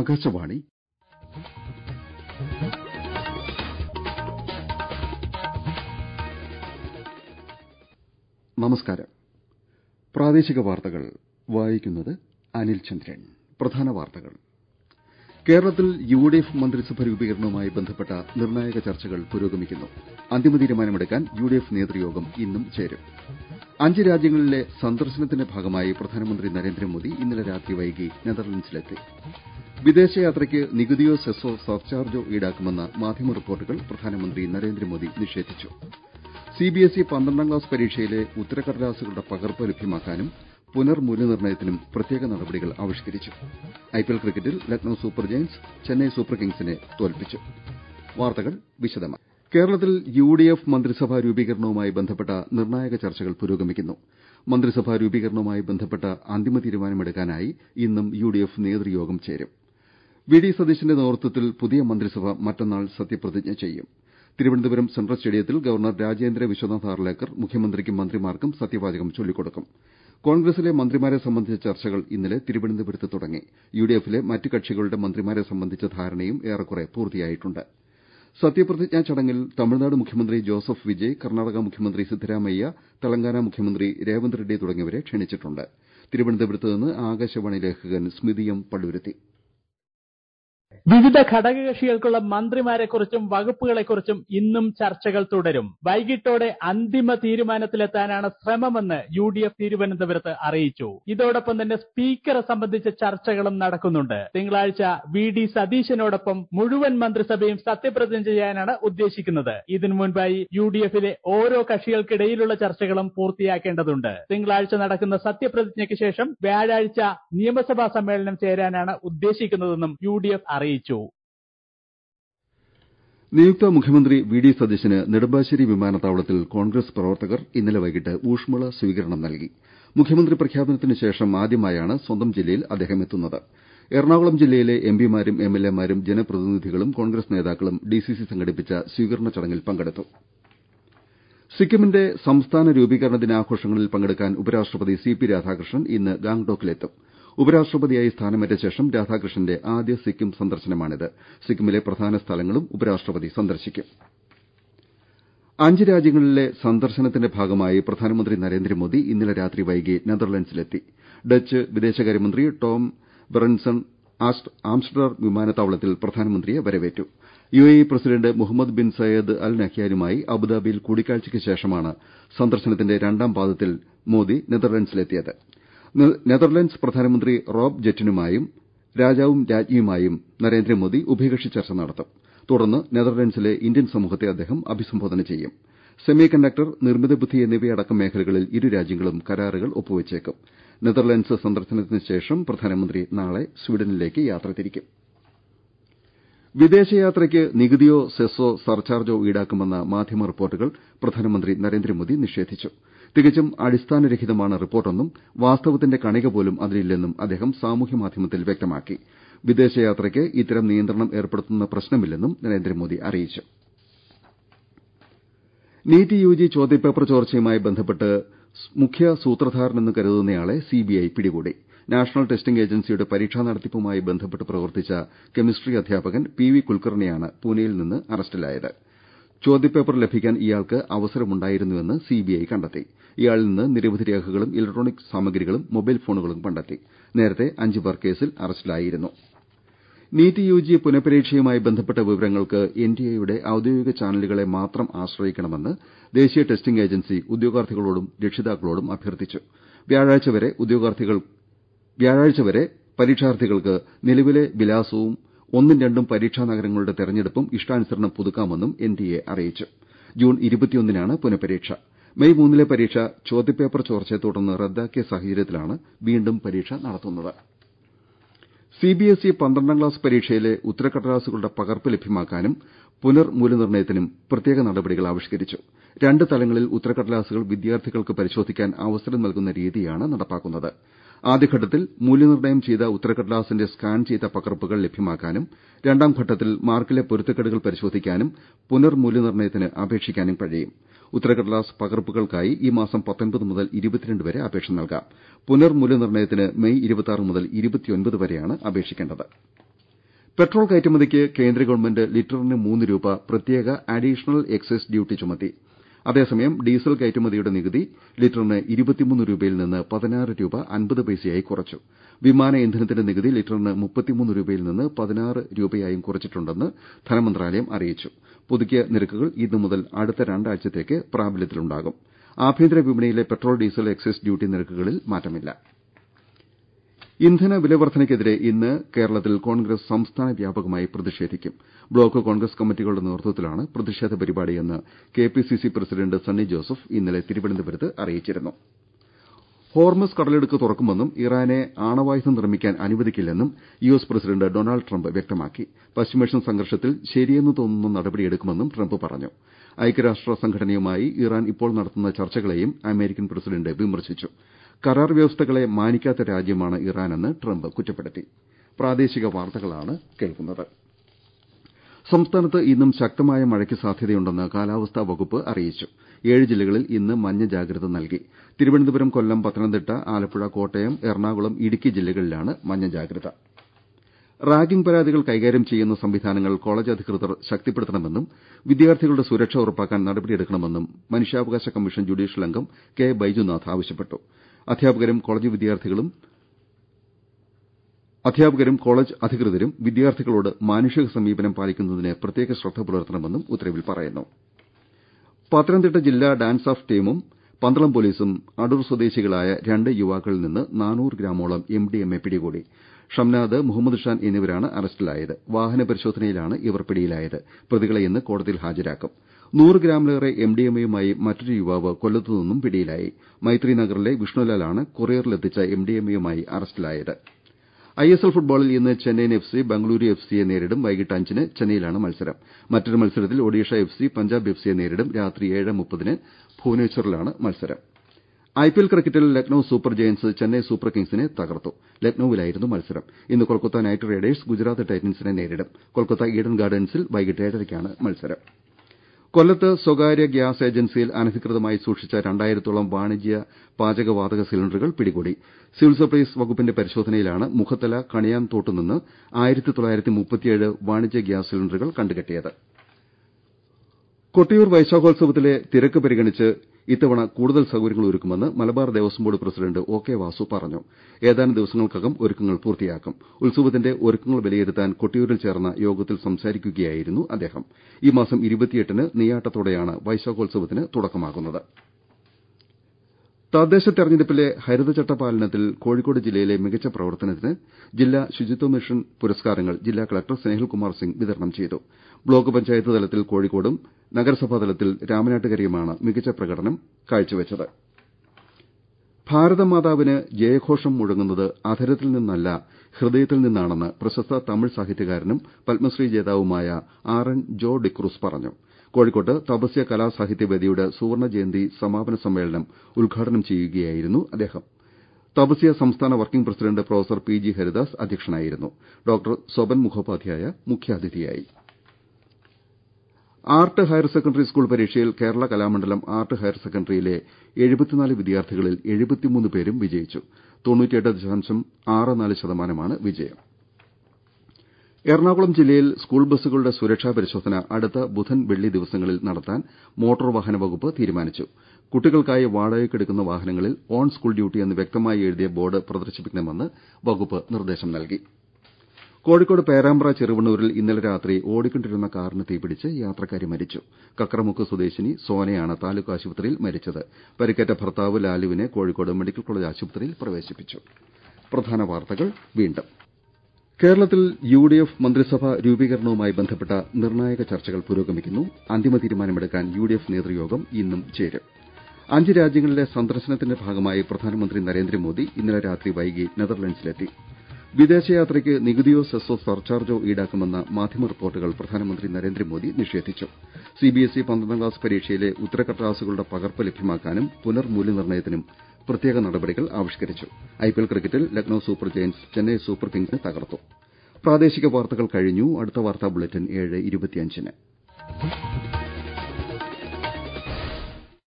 ആകാശവാണി നമസ്കാരം പ്രാദേശിക വാർത്തകൾ വായിക്കുന്നത് അനിൽ ചന്ദ്രൻ പ്രധാന വാർത്തകൾ കേരളത്തിൽ യുഡിഎഫ് മന്ത്രിസഭ രൂപീകരണവുമായി ബന്ധപ്പെട്ട നിർണായക ചർച്ചകൾ പുരോഗമിക്കുന്നു അന്തിമ തീരുമാനമെടുക്കാൻ യുഡിഎഫ് നേതൃയോഗം ഇന്നും ചേരും അഞ്ച് രാജ്യങ്ങളിലെ സന്ദർശനത്തിന്റെ ഭാഗമായി പ്രധാനമന്ത്രി നരേന്ദ്രമോദി ഇന്നലെ രാത്രി വൈകി നെതർലൻഡ്സിലെത്തി വിദേശയാത്രയ്ക്ക് നികുതിയോ സെസ്സോ സർചാർജോ ഈടാക്കുമെന്ന മാധ്യമ റിപ്പോർട്ടുകൾ പ്രധാനമന്ത്രി നരേന്ദ്രമോദി നിഷേധിച്ചു സിബിഎസ്ഇ പന്ത്രണ്ടാം ക്ലാസ് പരീക്ഷയിലെ ഉത്തരക്കടലാസുകളുടെ പകർപ്പ് ലഭ്യമാക്കാനും പുനർമൂല്യനിർണയത്തിനും പ്രത്യേക നടപടികൾ ആവിഷ്കരിച്ചു ഐപിഎൽ ക്രിക്കറ്റിൽ Lucknow Super Giants Chennai Super കിംഗ്സിനെ തോൽപ്പിച്ചു വാർത്തകൾ വിശദമായി കേരളത്തിൽ യുഡിഎഫ് മന്ത്രിസഭാ രൂപീകരണവുമായി ബന്ധപ്പെട്ട നിർണായക ചർച്ചകൾ പുരോഗമിക്കുന്നു മന്ത്രിസഭാ രൂപീകരണവുമായി ബന്ധപ്പെട്ട അന്തിമ തീരുമാനമെടുക്കാനായി ഇന്നും യുഡിഎഫ് നേതൃയോഗം ചേരും വി ഡി സതീശന്റെ നേതൃത്വത്തിൽ പുതിയ മന്ത്രിസഭ മറ്റന്നാൾ സത്യപ്രതിജ്ഞ ചെയ്യും തിരുവനന്തപുരം സെൻട്രൽ സ്റ്റേഡിയത്തിൽ ഗവർണർ രാജേന്ദ്ര വിശ്വനാഥ് ആർലേക്കർ മുഖ്യമന്ത്രിക്കും മന്ത്രിമാർക്കും സത്യവാചകം ചൊല്ലിക്കൊടുക്കും കോൺഗ്രസിലെ മന്ത്രിമാരെ സംബന്ധിച്ച ചർച്ചകൾ ഇന്നലെ തിരുവനന്തപുരത്ത് തുടങ്ങി യുഡിഎഫിലെ മറ്റ് കക്ഷികളുടെ മന്ത്രിമാരെ സംബന്ധിച്ച ധാരണയും ഏറെക്കുറെ പൂർത്തിയായിട്ടുണ്ട് സത്യപ്രതിജ്ഞാ ചടങ്ങിൽ തമിഴ്നാട് മുഖ്യമന്ത്രി ജോസഫ് വിജയ് കർണാടക മുഖ്യമന്ത്രി സിദ്ധരാമയ്യ തെലങ്കാന മുഖ്യമന്ത്രി രേവന്ത് റെഡ്ഡി തുടങ്ങിയവരെ ക്ഷണിച്ചിട്ടുണ്ട് തിരുവനന്തപുരത്ത് നിന്ന് ആകാശവാണി ലേഖകൻ സ്മിതി എം പള്ളുരുത്തി വിവിധ ഘടകകക്ഷികൾക്കുള്ള മന്ത്രിമാരെക്കുറിച്ചും വകുപ്പുകളെക്കുറിച്ചും ഇന്നും ചർച്ചകൾ തുടരും വൈകിട്ടോടെ അന്തിമ തീരുമാനത്തിലെത്താനാണ് ശ്രമമെന്ന് യു ഡി എഫ് തിരുവനന്തപുരത്ത് അറിയിച്ചു ഇതോടൊപ്പം തന്നെ സ്പീക്കറെ സംബന്ധിച്ച ചർച്ചകളും നടക്കുന്നുണ്ട് തിങ്കളാഴ്ച വി ഡി സതീശനോടൊപ്പം മുഴുവൻ മന്ത്രിസഭയും സത്യപ്രതിജ്ഞ ചെയ്യാനാണ് ഉദ്ദേശിക്കുന്നത് ഇതിനു മുൻപായി യു ഡി എഫിലെ ഓരോ കക്ഷികൾക്കിടയിലുള്ള ചർച്ചകളും പൂർത്തിയാക്കേണ്ടതുണ്ട് തിങ്കളാഴ്ച നടക്കുന്ന സത്യപ്രതിജ്ഞയ്ക്ക് ശേഷം വ്യാഴാഴ്ച നിയമസഭാ സമ്മേളനം ചേരാനാണ് ഉദ്ദേശിക്കുന്നതെന്നും യു ഡി എഫ് അറിയിച്ചു നിയുക്ത മുഖ്യമന്ത്രി വി ഡി സതീശന് നെടുമ്പാശ്ശേരി വിമാനത്താവളത്തിൽ കോൺഗ്രസ് പ്രവർത്തകർ ഇന്നലെ വൈകിട്ട് ഊഷ്മള സ്വീകരണം നൽകി മുഖ്യമന്ത്രി പ്രഖ്യാപനത്തിന് ശേഷം ആദ്യമായാണ് സ്വന്തം ജില്ലയിൽ അദ്ദേഹം എത്തുന്നത് എറണാകുളം ജില്ലയിലെ എംപിമാരും എംഎൽഎമാരും ജനപ്രതിനിധികളും കോൺഗ്രസ് നേതാക്കളും ഡിസിസി സംഘടിപ്പിച്ച സ്വീകരണ ചടങ്ങിൽ പങ്കെടുത്തു സിക്കിമിന്റെ സംസ്ഥാന രൂപീകരണ ദിനാഘോഷങ്ങളിൽ പങ്കെടുക്കാൻ ഉപരാഷ്ട്രപതി സി പി രാധാകൃഷ്ണൻ ഇന്ന് ഗാംഗ്ടോക്കിലെത്തും ഉപരാഷ്ട്രപതിയായി സ്ഥാനമേറ്റ ശേഷം രാധാകൃഷ്ണന്റെ ആദ്യ സിക്കിം സന്ദർശനമാണിത് സിക്കിമിലെ പ്രധാന സ്ഥലങ്ങളും ഉപരാഷ്ട്രപതി സന്ദർശിക്കും അഞ്ച് രാജ്യങ്ങളിലെ സന്ദർശനത്തിന്റെ ഭാഗമായി പ്രധാനമന്ത്രി നരേന്ദ്രമോദി ഇന്നലെ രാത്രി വൈകി നെതർലൻഡ്സിലെത്തി ഡച്ച് വിദേശകാര്യമന്ത്രി ടോം ബെറൻസൺ ആംസ്റ്റർഡാം വിമാനത്താവളത്തിൽ പ്രധാനമന്ത്രിയെ വരവേറ്റു UAE president Muhammad bin Zayed al നഹ്യാനുമായി അബുദാബിയിൽ കൂടിക്കാഴ്ചയ്ക്ക് ശേഷമാണ് സന്ദർശനത്തിന്റെ രണ്ടാം പാദത്തിൽ മോദി നെതർലൻഡ്സിലെത്തിയത് നെതർലൻഡ്സ് പ്രധാനമന്ത്രി റോബ് ജെറ്റിനുമായും രാജാവും രാജ്ഞിയുമായും നരേന്ദ്രമോദി ഉഭയകക്ഷി ചർച്ച നടത്തും തുടർന്ന് നെതർലൻഡ്സിലെ ഇന്ത്യൻ സമൂഹത്തെ അദ്ദേഹം അഭിസംബോധന ചെയ്യും സെമി കണ്ടക്ടർ നിർമ്മിത ബുദ്ധി എന്നിവയടക്കം മേഖലകളിൽ ഇരു രാജ്യങ്ങളും കരാറുകൾ ഒപ്പുവച്ചേക്കും നെതർലൻഡ്സ് സന്ദർശനത്തിന് ശേഷം പ്രധാനമന്ത്രി നാളെ സ്വീഡനിലേക്ക് യാത്ര തിരിക്കും വിദേശയാത്രയ്ക്ക് നികുതിയോ സെസ്സോ സർചാർജോ ഈടാക്കുമെന്ന മാധ്യമ റിപ്പോർട്ടുകൾ പ്രധാനമന്ത്രി നരേന്ദ്രമോദി നിഷേധിച്ചു തികച്ചും അടിസ്ഥാനരഹിതമാണ് റിപ്പോർട്ടെന്നും വാസ്തവത്തിന്റെ കണിക പോലും അതിലില്ലെന്നും അദ്ദേഹം സാമൂഹ്യമാധ്യമത്തിൽ വ്യക്തമാക്കി വിദേശയാത്രയ്ക്ക് ഇത്തരം നിയന്ത്രണം ഏർപ്പെടുത്തുന്ന പ്രശ്നമില്ലെന്നും നരേന്ദ്രമോദി അറിയിച്ചു നീറ്റ് യുജി ചോദ്യപേപ്പർ ചോർച്ചയുമായി ബന്ധപ്പെട്ട് മുഖ്യ സൂത്രധാരനെന്ന് കരുതുന്നയാളെ സിബിഐ പിടികൂടി നാഷണൽ ടെസ്റ്റിംഗ് ഏജൻസിയുടെ പരീക്ഷാ നടത്തിപ്പുമായി ബന്ധപ്പെട്ട് പ്രവർത്തിച്ച കെമിസ്ട്രി അധ്യാപകൻ പി വി കുൽക്കർണിയാണ് പൂനെയിൽ നിന്ന് അറസ്റ്റിലായത് ചോദ്യപേപ്പർ ലഭിക്കാൻ ഇയാൾക്ക് അവസരമുണ്ടായിരുന്നുവെന്ന് സിബിഐ കണ്ടെത്തി ഇയാളിൽ നിന്ന് നിരവധി രേഖകളും ഇലക്ട്രോണിക് സാമഗ്രികളും മൊബൈൽ ഫോണുകളും കണ്ടെത്തി നേരത്തെ അഞ്ചുപേർ കേസിൽ അറസ്റ്റിലായിരുന്നു നീറ്റ് യുജി പുനഃപരീക്ഷയുമായി ബന്ധപ്പെട്ട വിവരങ്ങൾക്ക് എൻടിഎയുടെ ഔദ്യോഗിക ചാനലുകളെ മാത്രം ആശ്രയിക്കണമെന്ന് ദേശീയ ടെസ്റ്റിംഗ് ഏജൻസി ഉദ്യോഗാർത്ഥികളോടും രക്ഷിതാക്കളോടും അഭ്യർത്ഥിച്ചു വ്യാഴാഴ്ച വരെ പരീക്ഷാർത്ഥികൾക്ക് നിലവിലെ വിലാസവും ഒന്നും രണ്ടും പരീക്ഷാ നഗരങ്ങളുടെ തെരഞ്ഞെടുപ്പും ഇഷ്ടാനുസരണം പുതുക്കാമെന്നും എൻടിഎ അറിയിച്ചു ജൂൺ ഇരുപത്തിയൊന്നിനാണ് പുനഃപരീക്ഷ മെയ് മൂന്നിലെ പരീക്ഷ ചോദ്യപേപ്പർ ചോർച്ചയെ തുടർന്ന് റദ്ദാക്കിയ സാഹചര്യത്തിലാണ് വീണ്ടും പരീക്ഷ നടത്തുന്നത് സിബിഎസ്ഇ പന്ത്രണ്ടാം ക്ലാസ് പരീക്ഷയിലെ ഉത്തരക്കടലാസുകളുടെ പകർപ്പ് ലഭ്യമാക്കാനും പുനർമൂല്യനിർണയത്തിനും പ്രത്യേക നടപടികൾ ആവിഷ്കരിച്ചു രണ്ട് തലങ്ങളിൽ ഉത്തരക്കടലാസുകൾ വിദ്യാർത്ഥികൾക്ക് പരിശോധിക്കാൻ അവസരം നൽകുന്ന രീതിയാണ് നടപ്പാക്കുന്നത് ആദ്യഘട്ടത്തിൽ മൂല്യനിർണയം ചെയ്ത ഉത്തരക്കടലാസിന്റെ സ്കാൻ ചെയ്ത പകർപ്പുകൾ ലഭ്യമാക്കാനും രണ്ടാം ഘട്ടത്തിൽ മാർക്കിലെ പൊരുത്തക്കേടുകൾ പരിശോധിക്കാനും പുനർമൂല്യനിർണയത്തിന് അപേക്ഷിക്കാനും കഴിയും ഉത്തരക്കടലാസ് പകർപ്പുകൾക്കായി ഈ മാസം മുതൽ വരെ അപേക്ഷ നൽകാം പുനർമൂല്യനിർണയത്തിന് മെയ് മുതൽ വരെയാണ് അപേക്ഷിക്കേണ്ടത് പെട്രോൾ കയറ്റുമതിക്ക് കേന്ദ്ര ഗവൺമെന്റ് ലിറ്ററിന് മൂന്ന് രൂപ പ്രത്യേക അഡീഷണൽ എക്സൈസ് ഡ്യൂട്ടി ചുമത്തി അതേസമയം ഡീസൽ കയറ്റുമതിയുടെ നികുതി ലിറ്ററിന് ഇരുപത്തിമൂന്ന് രൂപയിൽ നിന്ന് പതിനാറ് രൂപ അൻപത് പൈസയായി കുറച്ചു വിമാന ഇന്ധനത്തിന്റെ നികുതി ലിറ്ററിന് മുപ്പത്തിമൂന്ന് രൂപയിൽ നിന്ന് പതിനാറ് രൂപയായും കുറച്ചിട്ടുണ്ടെന്ന് ധനമന്ത്രാലയം അറിയിച്ചു പുതുക്കിയ നിരക്കുകൾ ഇന്നു മുതൽ അടുത്ത രണ്ടാഴ്ചത്തേക്ക് പ്രാബല്യത്തിലുണ്ടാകും ആഭ്യന്തര വിപണിയിലെ പെട്രോൾ ഡീസൽ എക്സൈസ് ഡ്യൂട്ടി നിരക്കുകളിൽ മാറ്റമില്ല ഇന്ധന വിലവർദ്ധനയ്ക്കെതിരെ ഇന്ന് കേരളത്തിൽ കോൺഗ്രസ് സംസ്ഥാന വ്യാപകമായി പ്രതിഷേധിക്കും ബ്ലോക്ക് കോൺഗ്രസ് കമ്മിറ്റികളുടെ നേതൃത്വത്തിലാണ് പ്രതിഷേധ പരിപാടിയെന്ന് കെപിസിസി പ്രസിഡന്റ് സണ്ണി ജോസഫ് ഇന്നലെ തിരുവനന്തപുരത്ത് അറിയിച്ചിരുന്നു ഹോർമസ് കടലിടുക്ക് തുറക്കുമെന്നും ഇറാനെ ആണവായുധം നിർമ്മിക്കാൻ അനുവദിക്കില്ലെന്നും U S president Donald Trump വ്യക്തമാക്കി പശ്ചിമേഷ്യൻ സംഘർഷത്തിൽ ശരിയെന്ന് തോന്നുന്ന നടപടിയെടുക്കുമെന്നും ട്രംപ് പറഞ്ഞു ഐക്യരാഷ്ട്ര സംഘടനയുമായി ഇറാൻ ഇപ്പോൾ നടത്തുന്ന ചർച്ചകളെയും അമേരിക്കൻ പ്രസിഡന്റ് വിമർശിച്ചു കരാർ വ്യവസ്ഥകളെ മാനിക്കാത്ത രാജ്യമാണ് ഇറാനെന്ന് ട്രംപ് കുറ്റപ്പെടുത്തി പ്രാദേശിക വാർത്തകളാണ് കേൾക്കുന്നത് സംസ്ഥാനത്ത് ഇന്നും ശക്തമായ മഴയ്ക്ക് സാധ്യതയുണ്ടെന്ന് കാലാവസ്ഥാ വകുപ്പ് അറിയിച്ചു ഏഴ് ജില്ലകളിൽ ഇന്ന് മഞ്ഞ ജാഗ്രത നൽകി തിരുവനന്തപുരം കൊല്ലം പത്തനംതിട്ട ആലപ്പുഴ കോട്ടയം എറണാകുളം ഇടുക്കി ജില്ലകളിലാണ് മഞ്ഞ ജാഗ്രത റാഗിംഗ് പരാതികൾ കൈകാര്യം ചെയ്യുന്ന സംവിധാനങ്ങൾ കോളേജ് അധികൃതർ ശക്തിപ്പെടുത്തണമെന്നും വിദ്യാർത്ഥികളുടെ സുരക്ഷ ഉറപ്പാക്കാൻ നടപടിയെടുക്കണമെന്നും മനുഷ്യാവകാശ കമ്മീഷൻ ജുഡീഷ്യൽ അംഗം കെ ബൈജുനാഥ് ആവശ്യപ്പെട്ടു അധ്യാപകരും കോളേജ് വിദ്യാർത്ഥികളും അധ്യാപകരും കോളേജ് അധികൃതരും വിദ്യാർത്ഥികളോട് മാനുഷിക സമീപനം പാലിക്കുന്നതിന് പ്രത്യേക ശ്രദ്ധ പുലർത്തണമെന്നും ഉത്തരവിൽ പറയുന്നു പത്തനംതിട്ട ജില്ലാ ഡാൻസ് ഓഫ് ടീമും പന്തളം പോലീസും അടൂർ സ്വദേശികളായ രണ്ട് യുവാക്കളിൽ നിന്ന് നാനൂറ് ഗ്രാമോളം എംഡിഎംഎ പിടികൂടി ഷംനാദ് മുഹമ്മദ് ഷാൻ എന്നിവരാണ് അറസ്റ്റിലായത് വാഹന പരിശോധനയിലാണ് ഇവർ പിടിയിലായത് പ്രതികളെ ഇന്ന് കോടതിയിൽ ഹാജരാക്കും നൂറ് ഗ്രാമിലേറെ എംഡിഎംഎയുമായി മറ്റൊരു യുവാവ് കൊല്ലത്തുനിന്നും പിടിയിലായി മൈത്രി നഗറിലെ വിഷ്ണുലാലാണ് കൊറിയറിലെത്തിച്ച എംഡിഎംഎയുമായി അറസ്റ്റിലായത് ഐഎസ്എൽ ഫുട്ബോളിൽ ഇന്ന് Chennaiyin F C Bengaluru F സിയെ നേരിടും വൈകിട്ട് അഞ്ചിന് ചെന്നൈയിലാണ് മത്സരം മറ്റൊരു മത്സരത്തിൽ Odisha F C Punjab F സിയെ നേരിടും രാത്രി ഏഴ് മുപ്പതിന് ഭുവനേശ്വറിലാണ് മത്സരം ഐപിഎൽ ക്രിക്കറ്റിൽ Lucknow Super Giants Chennai Super കിങ്സിനെ തകർത്തു ലക്നൌവിലായിരുന്നു മത്സരം ഇന്ന് കൊൽക്കത്ത നൈറ്റ് റൈഡേഴ്സ് ഗുജറാത്ത് ടൈറ്റൻസിനെ നേരിടും കൊൽക്കത്ത ഈഡൻ ഗാർഡൻസിൽ വൈകിട്ട് ഏഴരയ്ക്കാണ് മത്സരം കൊല്ലത്ത് സ്വകാര്യ ഗ്യാസ് ഏജൻസിയിൽ അനധികൃതമായി സൂക്ഷിച്ച രണ്ടായിരത്തോളം വാണിജ്യ പാചകവാതക സിലിണ്ടറുകൾ പിടികൂടി സിവിൽ സപ്ലൈസ് വകുപ്പിന്റെ പരിശോധനയിലാണ് മുഖത്തല കണിയാൻ തോട്ടുനിന്ന് വാണിജ്യ ഗ്യാസ് സിലിണ്ടറുകൾ കണ്ടുകെട്ടിയത് കൊട്ടിയൂർ വൈശാഖോത്സവത്തിലെ തിരക്ക് പരിഗണിച്ച് ഇത്തവണ കൂടുതൽ സൌകര്യങ്ങൾ ഒരുക്കുമെന്ന് Malabar Devaswom board president O K Vasu പറഞ്ഞു ഏതാനും ദിവസങ്ങൾക്കകം ഒരുക്കങ്ങൾ പൂർത്തിയാക്കും ഉത്സവത്തിന്റെ ഒരുക്കങ്ങൾ വിലയിരുത്താൻ കൊട്ടിയൂരിൽ ചേർന്ന യോഗത്തിൽ സംസാരിക്കുകയായിരുന്നു അദ്ദേഹം ഈ മാസം ന് നെയ്യാട്ടത്തോടെയാണ് വൈശാഖോത്സവത്തിന് തുടക്കമാകുന്നത് തദ്ദേശ തെരഞ്ഞെടുപ്പിലെ ഹരിതചട്ട പാലനത്തിൽ കോഴിക്കോട് ജില്ലയിലെ മികച്ച പ്രവർത്തനത്തിന് ജില്ലാ ശുചിത്വ മിഷൻ പുരസ്കാരങ്ങൾ ജില്ലാ കളക്ടർ സ്നേഹിൽകുമാർ സിംഗ് വിതരണം ചെയ്തു ബ്ലോക്ക് പഞ്ചായത്ത് തലത്തിൽ കോഴിക്കോടും നഗരസഭാ തലത്തിൽ രാമനാട്ടുകരയുമാണ് മികച്ച പ്രകടനം കാഴ്ചവെച്ചത് ഭാരതമാതാവിന് ജയഘോഷം മുഴങ്ങുന്നത് അധരത്തിൽ നിന്നല്ല ഹൃദയത്തിൽ നിന്നാണെന്ന് പ്രശസ്ത തമിഴ് സാഹിത്യകാരനും പത്മശ്രീ ജേതാവുമായ ആർ എൻ ജോ ഡിക്രൂസ് പറഞ്ഞു കോഴിക്കോട്ട് തപസ്യ കലാസാഹിത്യവേദിയുടെ സുവർണ ജയന്തി സമാപന സമ്മേളനം ഉദ്ഘാടനം ചെയ്യുകയായിരുന്നു അദ്ദേഹം തപസ്യ സംസ്ഥാന working president professor P G Haridas അധ്യക്ഷനായിരുന്നു ഡോക്ടർ സ്വപൻ മുഖോപാധ്യായ മുഖ്യാതിഥിയായി ആർട്ട് ഹയർ സെക്കൻഡറി സ്കൂൾ പരീക്ഷയിൽ കേരള കലാമണ്ഡലം ആർട്ട് ഹയർ സെക്കൻഡറിയിലെ വിദ്യാർത്ഥികളിൽ പേരും വിജയിച്ചു ശതമാനമാണ് വിജയം എറണാകുളം ജില്ലയിൽ സ്കൂൾ ബസ്സുകളുടെ സുരക്ഷാ പരിശോധന അടുത്ത ബുധൻ വെള്ളി ദിവസങ്ങളിൽ നടത്താൻ മോട്ടോർ വാഹന വകുപ്പ് തീരുമാനിച്ചു കുട്ടികൾക്കായി വാടകയ്ക്കെടുക്കുന്ന വാഹനങ്ങളിൽ ഓൺ സ്കൂൾ ഡ്യൂട്ടി എന്ന് വ്യക്തമായി എഴുതിയ ബോർഡ് പ്രദർശിപ്പിക്കണമെന്ന് വകുപ്പ് നിർദ്ദേശം നൽകി കോഴിക്കോട് പേരാമ്പ്ര ചെറുവണ്ണൂരിൽ ഇന്നലെ രാത്രി ഓടിക്കൊണ്ടിരുന്ന കാറിന് തീപിടിച്ച് യാത്രക്കാരി മരിച്ചു കക്രമുക്ക് സ്വദേശിനി സോനയാണ് താലൂക്ക് ആശുപത്രിയിൽ മരിച്ചത് പരിക്കേറ്റ ഭർത്താവ് ലാലുവിനെ കോഴിക്കോട് മെഡിക്കൽ കോളേജ് ആശുപത്രിയിൽ പ്രവേശിപ്പിച്ചു പ്രധാന വാർത്തകൾ വീണ്ടും കേരളത്തിൽ യുഡിഎഫ് മന്ത്രിസഭാ രൂപീകരണവുമായി ബന്ധപ്പെട്ട നിർണായക ചർച്ചകൾ പുരോഗമിക്കുന്നു അന്തിമ തീരുമാനമെടുക്കാൻ യുഡിഎഫ് നേതൃയോഗം ഇന്നും ചേരും അഞ്ച് രാജ്യങ്ങളിലെ സന്ദർശനത്തിന്റെ ഭാഗമായി പ്രധാനമന്ത്രി നരേന്ദ്രമോദി ഇന്നലെ രാത്രി വൈകി നെതർലൻഡ്സിലെത്തി വിദേശയാത്രയ്ക്ക് നികുതിയോ സെസ്സോ സർചാർജോ ഈടാക്കുമെന്ന മാധ്യമ റിപ്പോർട്ടുകൾ പ്രധാനമന്ത്രി നരേന്ദ്രമോദി നിഷേധിച്ചു സിബിഎസ്ഇ പന്ത്രണ്ടാം ക്ലാസ് പരീക്ഷയിലെ ഉത്തരക്കടലാസുകളുടെ പകർപ്പ് ലഭ്യമാക്കാനും പുനർമൂല്യനിർണ്ണയത്തിനും പ്രത്യേക നടപടികൾ ആവിഷ്കരിച്ചു ഐപിഎൽ ക്രിക്കറ്റിൽ Lucknow Super Giants Chennai Super കിങ്സിനെ തകർത്തു പ്രാദേശിക വാർത്തകൾ കഴിഞ്ഞു അടുത്ത വാർത്താ ബുള്ളറ്റിൻ ഏഴ് ഇരുപത്തിയഞ്ചിന്